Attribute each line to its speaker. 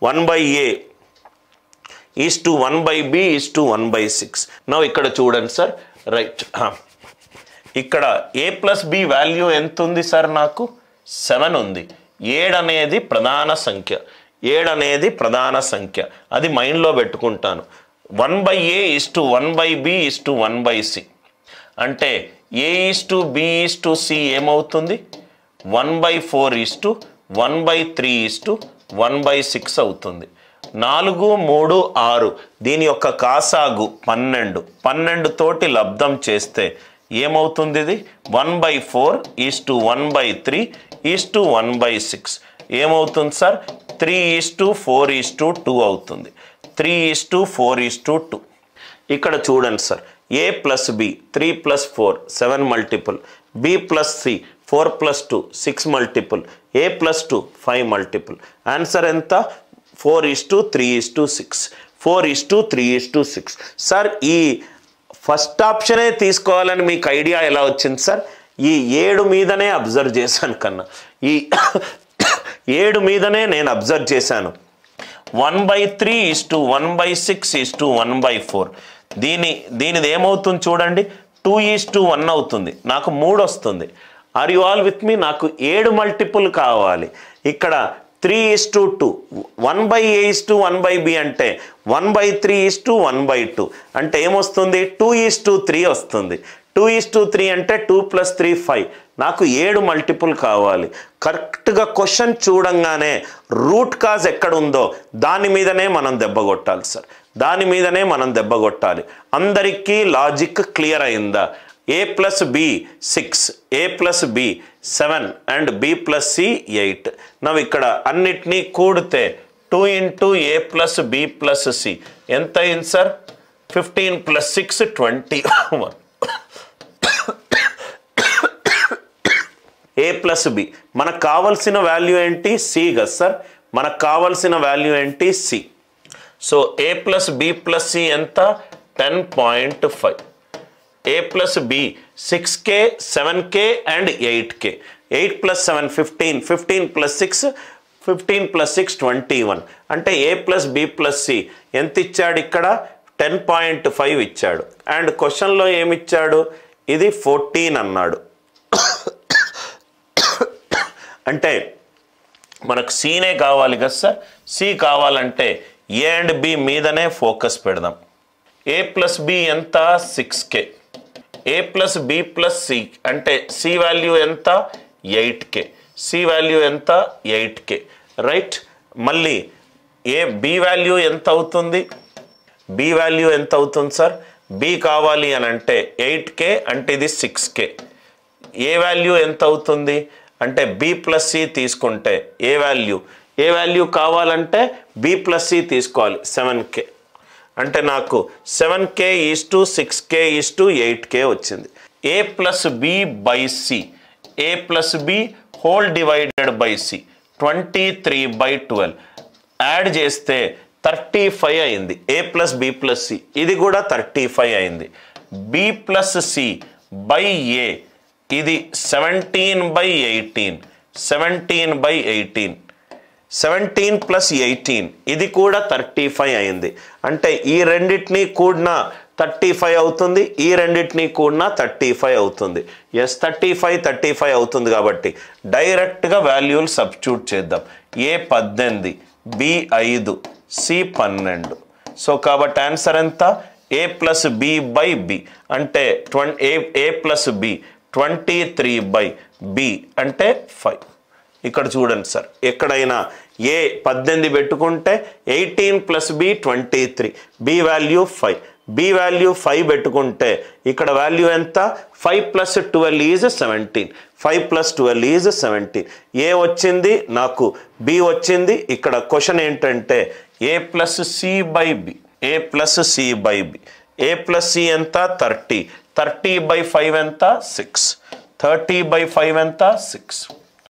Speaker 1: one by A is to one by B is to one by six నవ్వు ఇక్కడ చూడండి sir right ఇక్కడ ఏ plus B value ఎంత ఉంది సార్ నాకు సెవెన్ ఉంది ఏడు అనేది ప్రధాన సంఖ్య ఏడు అనేది ప్రధాన సంఖ్య అది మైండ్లో పెట్టుకుంటాను one by A is to one by B is to one by C అంటే A is to B is to C ఏమవుతుంది one by four is to one by three is to one by six అవుతుంది నాలుగు మూడు ఆరు దీని యొక్క కాసాగు పన్నెండు పన్నెండు తోటి లబ్ధం చేస్తే ఏమవుతుంది ఇది one by four is to one by three is to one by six ఏమవుతుంది sir three is to four is to two అవుతుంది three is to four is to two ఇక్కడ చూడండి sir A plus B three plus four seven multiple B plus C four plus two six multiple A plus two five multiple answer ఎంత four is to three is to six four is to three is to six sir ఈ first ఆప్షనే తీసుకోవాలని మీకు idea ఎలా వచ్చింది sir ఈ ఏడు మీదనే అబ్జర్వ్ చేశాను కన్నా ఈ ఏడు మీదనే నేను అబ్జర్వ్ చేశాను one by three is to one by six is to one by four దీని దీనిది ఏమవుతుంది చూడండి టూ ఈస్ టు వన్ అవుతుంది నాకు మూడు వస్తుంది are you all with me నాకు ఏడు మల్టిపుల్ కావాలి ఇక్కడ three is to two one by A is to one by B అంటే one by three is to one by two అంటే ఏమొస్తుంది టూ ఈస్ టు త్రీ వస్తుంది టూ ఈస్ టు త్రీ అంటే two plus three five నాకు ఏడు multiple కావాలి కరెక్ట్గా question చూడంగానే రూట్ కాజ్ ఎక్కడ ఉందో దాని మీదనే మనం దెబ్బ కొట్టాలి సార్ దాని మీదనే మనం దెబ్బ కొట్టాలి అందరికీ లాజిక్ క్లియర్ అయిందా A plus B six A plus B seven and B plus C eight నవ్వు ఇక్కడ అన్నిటినీ కూడితే two into A plus B plus C ఎంత అయింది sir fifteen plus six twenty one A plus B మనకు కావలసిన value ఏంటి సి కదా సార్ మనకు కావలసిన వాల్యూ ఏంటి C so A plus B plus C ఎంత ten point five A plus B six K seven K and eight K eight plus seven fifteen fifteen plus six fifteen plus six twenty one అంటే A plus B plus C ఎంత ఇచ్చాడు ఇక్కడ ten point five ఇచ్చాడు and క్వశ్చన్లో ఏమిచ్చాడు ఇది fourteen అన్నాడు అంటే మనకు సీనే కావాలి కదా సార్ సి కావాలంటే ఏ అండ్ బి మీదనే ఫోకస్ పెడదాం ఏ ప్లస్ బి ఎంత six K A plus B plus C అంటే సి వాల్యూ ఎంత ఎయిట్ కే సి వాల్యూ ఎంత ఎయిట్ కే రైట్ మళ్ళీ ఏ బి వాల్యూ ఎంత అవుతుంది బి వాల్యూ ఎంత అవుతుంది సార్ బి కావాలి అని అంటే ఎయిట్ కే అంటే ఇది సిక్స్ కే ఏ వాల్యూ ఎంత అవుతుంది అంటే బి ప్లస్ సి తీసుకుంటే ఏ వాల్యూ ఏ వాల్యూ కావాలంటే బి ప్లస్ సి తీసుకోవాలి సెవెన్ కే అంటే నాకు seven K is to six K is to eight K వచ్చింది A plus B by C A plus B whole divided by C twenty three by twelve add చేస్తే thirty five అయింది A plus B plus C ఇది కూడా thirty five అయింది B plus C by A ఇది seventeen by eighteen seventeen by eighteen seventeen plus eighteen ఇది కూడా thirty five అయింది అంటే ఈ రెండింటినీ కూడిన థర్టీ ఫైవ్ అవుతుంది ఈ రెండింటినీ కూడిన థర్టీ ఫైవ్ అవుతుంది yes thirty five thirty five అవుతుంది కాబట్టి డైరెక్ట్గా వాల్యూలు సబ్స్టిట్యూట్ చేద్దాం ఏ పద్దెనిమిది బి ఐదు సి పన్నెండు సో కాబట్టి ఆన్సర్ ఎంత A plus B by B అంటే ట్వం A A plus B twenty three by B అంటే ఫైవ్ ఇక్కడ చూడండి సార్ ఎక్కడైనా ఏ పద్దెనిమిది పెట్టుకుంటే eighteen plus B twenty three B value five B value five పెట్టుకుంటే ఇక్కడ వాల్యూ ఎంత five plus twelve is seventeen five plus twelve is seventeen A వచ్చింది నాకు బి వచ్చింది ఇక్కడ క్వశ్చన్ ఏంటంటే A plus C by B A plus C by B A plus C ఎంత thirty thirty by five ఎంత six thirty by five ఎంత six